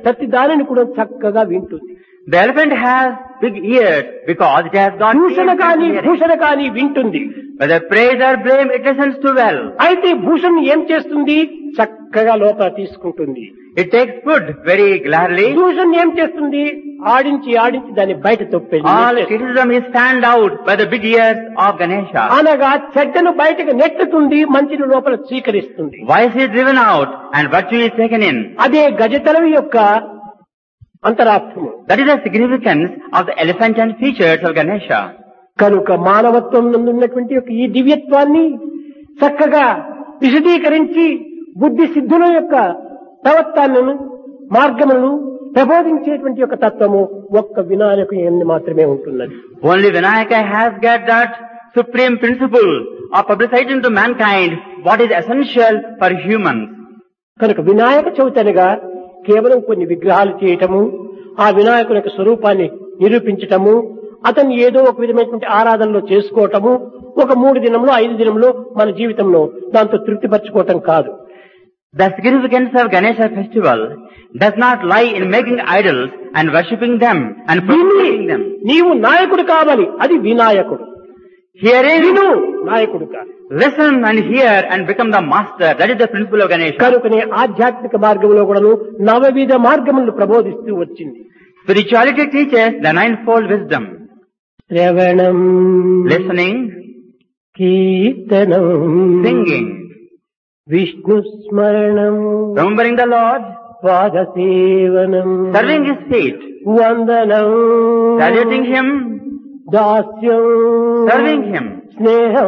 ప్రతి దానిని కూడా చక్కగా వింటుంది The elephant has big ears because it has got దూషణ ears కాని to hear it. భూషణ కాని వింటుంది Whether praise or blame, it listens to well. అయితే భూషణ్ ఏం చేస్తుంది చక్కగా లోపల తీసుకుంటుంది It takes food very gladly. దూషణ్ ఏం చేస్తుంది ఆడించి ఆడించి దాన్ని బయట తొప్పేది All criticism is fanned out by the big ears of Ganesha. అనగా చెడ్డను బయటకు నెట్టుతుంది మంచిని లోపల స్వీకరిస్తుంది Vice is driven out and virtue is taken in. అదే గజతలవి యొక్క అంతరార్థము That is the significance of the elephantine features of Ganesha. కనుక మానవత్వం నందున్నటువంటి యొక్క ఈ దివ్యత్వాన్ని చక్కగా విశదీకరించి బుద్ధి సిద్ధుల యొక్క ప్రవర్తనను మార్గములను ప్రబోధించేటువంటి యొక్క తత్వము ఒక్క వినాయకు ఎందు మాత్రమే ఉంటున్నది Only Vinayaka has got that supreme principle of publicizing to mankind what is essential for humans. కనుక వినాయక చవితి అనగా కేవలం కొన్ని విగ్రహాలు చేయటము ఆ వినాయకుని యొక్క స్వరూపాన్ని నిరూపించటము అతన్ని ఏదో ఒక విధమైనటువంటి ఆరాధనలో చేసుకోవటము ఒక మూడు దినంలో ఐదు దినంలో మన జీవితంలో దాంతో తృప్తిపరచుకోవటం కాదు The significance of Ganesha festival does not lie in making idols and worshipping them and విని promoting them. నీవు నాయకుడు కావాలి అది వినాయకుడు Hearing, విను నాయకుడు కాదు listen and hear and become the master. That is the principle of Ganesha. కనుకనే ఆధ్యాత్మిక మార్గంలో కూడాను నవవిధ మార్గములను ప్రబోధిస్తూ వచ్చింది Spirituality teaches the ninefold wisdom. శ్రవణం Listening, కీర్తనం singing, విష్ణు స్మరణం remembering the Lord, పాద సేవనం serving His feet, వందనం saluting Him, దాస్యం serving Him, స్నేహం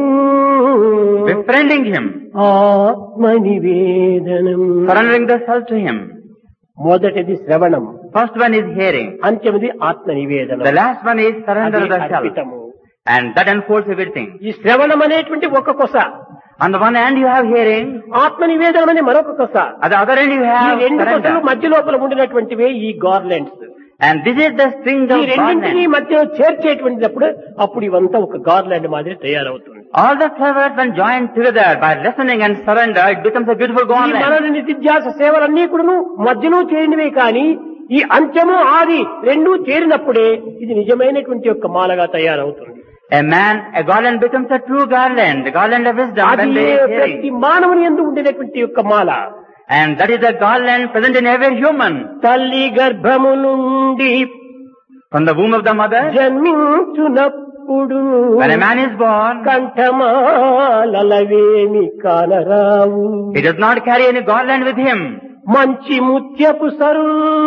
befriending Him, ఆత్మ నివేదనం surrendering the self to Him. మొదటిది శ్రవణం First one is hearing. అంత్యమిది ఆత్మ నివేదనం The last one is surrender of అది the self. అర్పితము. And that unfolds everything. ఈ శ్రవణం అనేటువంటి ఒక కొస On the one hand you have hearing, ఆత్మ నివేదనం అనే మరొక కొస at the other end you ఈ have రెండు కొసలు surrender. మధ్య లోపల ఉండినటువంటివే ఈ garlands And this is the string ఈ of రెండింటినీ garland. మధ్య చేర్చేటువంటిప్పుడు అప్పుడు ఇవంతా ఒక గార్లాండ్ మాదిరి తయారవుతుంది All the flowers when joined together by listening and surrender, it becomes a beautiful ఈ garland. మనన నిత్యాస సేవలన్నీ కూడాను మధ్యలో చేరినవే కానీ ఈ అంత్యము ఆది రెండూ చేరినప్పుడే ఇది నిజమైనటువంటి యొక్క మాలగా తయారవుతుంది A man, a garland becomes a true garland, the garland of wisdom అది when they ఏ are ప్రతి hearing. మానవుని ఎందు ఉండేటువంటి యొక్క మాల And that is the garland present in every human. తల్లి గర్భము నుండి From the womb of the mother, జన్మించునప్పుడు when a man is born, కంఠమాలవేమి కానరావు he does not carry any garland with him. మంచి ముత్యపు సరు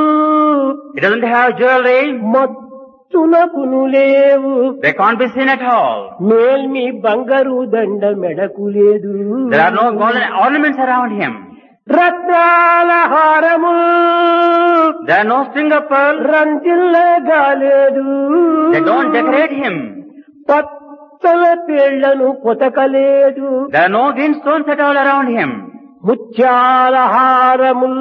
He doesn't have jewelry. మత్తునకును లేవు They can't be seen at all. మేల్మి బంగారు దండ మెడకు లేదు There are no golden ornaments around him. రత్నాల హారము There are no string of pearls. రంజిల్లగా లేదు They don't decorate him. పచ్చల పేళ్లను పొతకలేదు There are no green stones at all around him. ముత్యాల హారముల్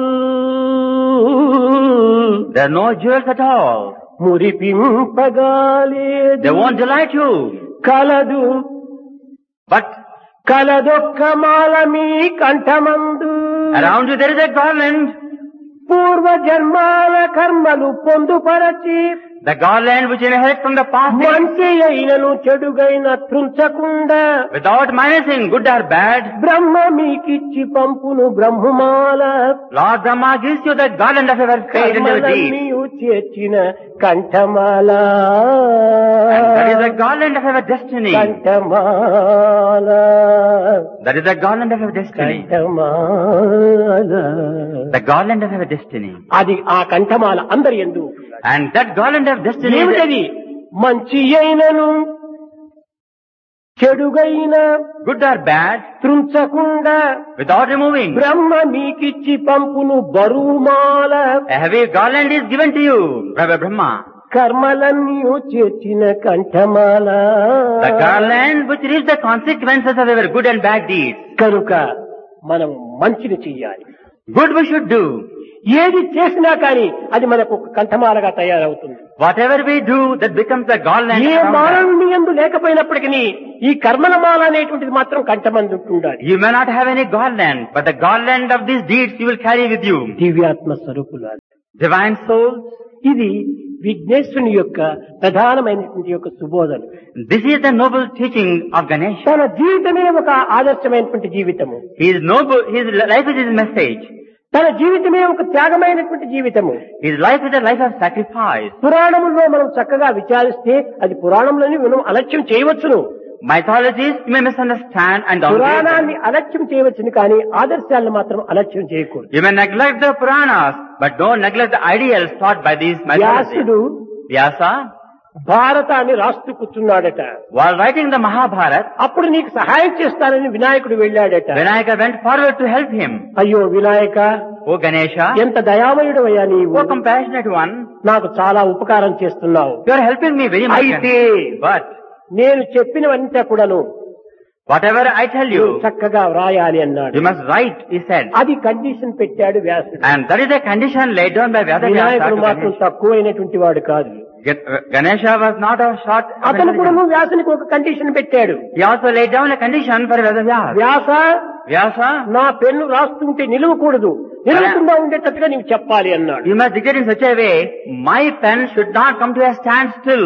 There are no jewels at all. మురిపింపగాలేదు They won't delight you. కలదు But కలదొక్క Mala me కంఠమందు around you there is a garland. పూర్వ జన్మాల కర్మలు పొందుపరచి The garland which inherits from the past days, మంచి అయినను చెడుగైన త్రుంచకుండా without minusing good or bad. బ్రహ్మ మీకిచ్చి పంపును బ్రహ్మమాల Lord Brahma gives you the garland of your faith and your deeds. కర్మలన్నీయు చేర్చిన కంఠమాల And that is the garland of your destiny. కంఠమాల That is the garland of your destiny. కంఠమాల The garland of your destiny. అది ఆ కంఠమాల అందరి ఎందు And that garland of destiny is ఏమిటది మంచి అయినను చెడుగైన good or bad త్రుంచకుండా without removing. బ్రహ్మ మీకిచ్చి పంపును బరువుమాల A heavy garland is given to you by Brahma. కర్మలన్నీ చేర్చిన కంఠమాల The garland which reaps the consequences of our good and bad deeds. కనుక మనం మంచిని చెయ్యాలి Good we should do. ఏది చేసినా కానీ అది మనకు ఒక కంఠమాలగా తయారవుతుంది Whatever we do, that becomes a garland A around us. మానవుని ఎందు లేకపోయినప్పటికీ ఈ కర్మల మాల అనేటువంటిది మాత్రం కంటమంది ఉంటుండాలి You may not have any garland, but the garland of these deeds you will carry with you. దివ్యాత్మ స్వరూపులు Divine souls, ఇది విఘ్నేశ్వరుని యొక్క ప్రధానమైనటువంటి యొక్క సుబోధన this is the noble teaching of Ganesha. తన జీవితమే ఒక ఆదర్శమైనటువంటి జీవితము His noble, his life is his message. తన జీవితమే ఒక త్యాగమైనటువంటి జీవితము His life is a life of sacrifice. పురాణముల్లో మనం చక్కగా విచారిస్తే అది పురాణంలోని మనం అలక్ష్యం చేయవచ్చును Mythologies you may misunderstand and downgrade పురాణాన్ని them. అలక్ష్యం చేయవచ్చును కానీ ఆదర్శాలను మాత్రం అలక్ష్యం చేయకూడదు You may neglect the Puranas, but don't neglect the ideals taught by these mythologies. వ్యాసుడు Vyasa, భారతాన్ని రాస్తూ కూర్చున్నాడట while writing the Mahabharata, అప్పుడు నీకు సహాయం చేస్తానని వినాయకుడు వెళ్ళాడట Vinayaka went forward to help him. అయ్యో వినాయక O Ganesha, ఎంత దయామయుడు అయ్యా నీవు O compassionate one, నాకు చాలా ఉపకారం చేస్తున్నావు you are helping me very much. అయితే But నేను చెప్పినవంతా కూడాను whatever I tell నువ్వు you, చక్కగా వ్రాయాలి అన్నాడు you must write, he said. అది కండిషన్ పెట్టాడు వ్యాసుడు And that is a condition laid down by Vyasa వినాయకుడు to మాత్రం Ganesha. తక్కువైనటువంటి వాడు కాదు Ga- Ganesha was not a short of అతను కూడా intelligence. వ్యాసునికి ఒక కండిషన్ పెట్టాడు He also laid down a condition for Vyasa. Vyasa Vyasa, నా పెన్ను రాస్తుంటే నిలవకూడదు నిలవకుండా ఉండేటట్టుగా నీవు చెప్పాలి అన్నాడు you must dictate in such a way, my pen should not come to a standstill.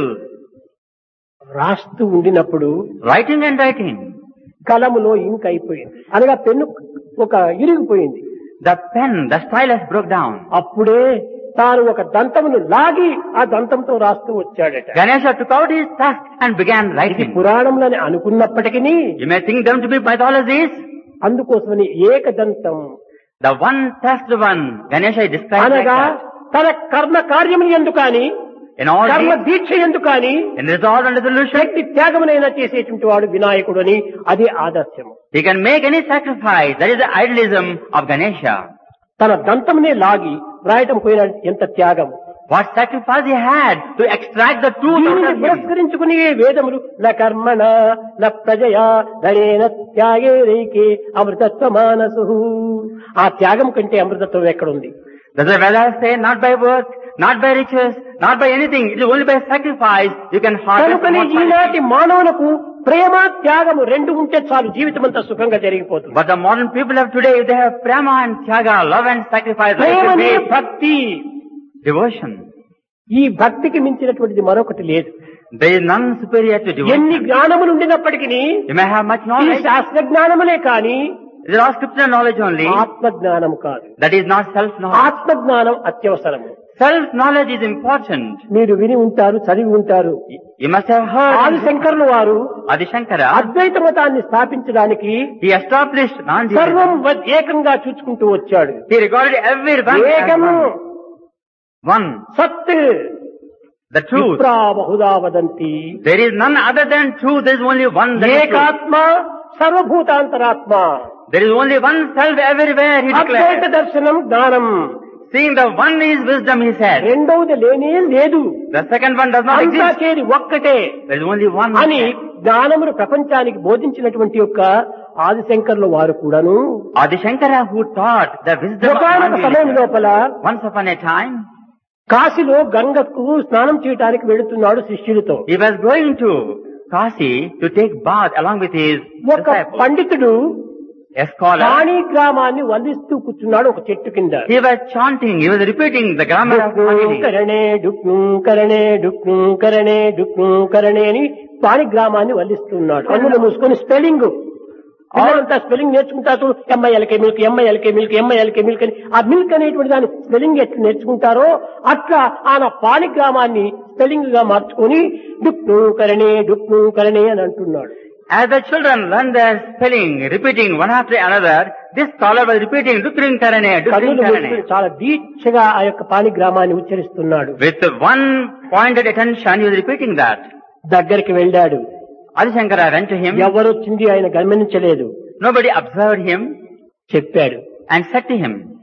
రాస్తూ ఉండినప్పుడు Writing and writing. కలములో ఇంక్ అయిపోయింది అనగా పెన్ను ఒక ఇరిగిపోయింది The pen, the stylus broke down. అప్పుడే తాను ఒక దంతమును లాగి ఆ దంతంతో రాస్తూ వచ్చాడట Ganesha took out his tusk and began ఇది writing. పురాణంలోని అనుకున్నప్పటికీ You may think them to be mythologies. అందుకోసమని ఏకదంతం The one tusked one, Ganesha is described like అనగా that. తన కర్మ కార్యములు ఎందు కాని In all కర్మ deeds, దీక్ష ఎందు కాని in resolve and resolution, శక్తి త్యాగమునైనా చేసేటువంటి వాడు వినాయకుడు అని అదే ఆదర్శము he can make any sacrifice. That is the idealism of Ganesha. తన దంతమునే లాగి వ్రాయటం పోయిన ఎంత త్యాగం What sacrifice he had to extract the truth out దీనిని of him. పురస్కరించుకుని వేదములు న కర్మణ న ప్రజయా ధనేన త్యాగే రైకే అమృతత్వ మానసు ఆ త్యాగం కంటే అమృతత్వం ఎక్కడుంది Does the Vedas say not by work, not by riches, not by anything. It is only by sacrifice you can harvest కనుకనే immortality. ఈనాటి మానవులకు ప్రేమ త్యాగము రెండు ఉంటే చాలు జీవితం అంతా సుఖంగా జరిగిపోతుంది But the modern people of today, they have prema and tyaga, love and sacrifice, life and ప్రేమనే faith, భక్తి devotion. ఈ భక్తికి మించినటువంటిది మరొకటి లేదు There is none superior to ఎన్ని devotion. జ్ఞానములు ఉండినప్పటికీ You may have much ఈ knowledge. శాస్త్ర జ్ఞానములే కాని There are scripture knowledge only. ఆత్మ జ్ఞానము కాదు That is not self-knowledge. ఆత్మ జ్ఞానం అత్యవసరము Self-knowledge is important. మీరు విని ఉంటారు చదివి ఉంటారు You must have heard. ఆది శంకరుల వారు Adi Shankara, అద్వైత మతాన్ని స్థాపించడానికి he established non సర్వం వ- ఏకంగా చూసుకుంటూ వచ్చాడు He regarded everyone as ఏకము one. One. సత్ The truth. విప్రా Bahuda వదంతి There is none other than truth. There is only one. That is truth. ఏకాత్మ సర్వభూతాంతరాత్మ There is only one self everywhere, he Advaita declared. దర్శనం జ్ఞానం Seeing the one is wisdom, he said. రెండవది లేనే లేదు The second one does not అంతా exist. చేరి ఒక్కటే There is only one. అని జ్ఞానమును ప్రపంచానికి బోధించినటువంటి యొక్క ఆదిశంకర్ల వారు కూడాను Adi Shankara who taught the wisdom of ఒకనొక సమయం non-dualism. లోపల Once upon a time, కాశీలో గంగకు స్నానం చేయడానికి వెళుతున్నాడు శిష్యులతో he was going to Kasi to take bath along with his ఒక disciples. పండితుడు A scholar. పాణి గ్రామాన్ని వల్లిస్తూ కూర్చున్నాడు ఒక చెట్టు కింద He was chanting, he was repeating the grammar of డుక్ను Pani. కరణే డుక్ను కరణే డుక్ను కరణే డుక్ను కరణే అని పాణి గ్రామాన్ని వల్లిస్తున్నాడు కన్నులు మూసుకొని స్పెల్లింగ్ పిల్లలంతా స్పెల్లింగ్ నేర్చుకుంటారు M I L K milk M I L K milk M I L K milk అని ఆ మిల్క్ అనేటువంటి దాని స్పెల్లింగ్ ఎట్లా నేర్చుకుంటారో అట్లా ఆయన పాణి గ్రామాన్ని స్పెల్లింగ్ గా మార్చుకొని డుక్ను కరణే డుక్ను కరణే అని అంటున్నాడు As the children learn their spelling, repeating one after another, this scholar was repeating Dukrin Karane, Dukrin కన్నులు మూసుకొని Karane. చాలా దీక్షగా ఆ యొక్క పాణి గ్రామాన్ని ఉచ్చరిస్తున్నాడు With one pointed attention, he was repeating that. దగ్గరికి వెళ్ళాడు Adi Shankara went to him. ఎవరొచ్చింది ఆయన గమనించలేదు Nobody observed him చెప్పాడు and said to him,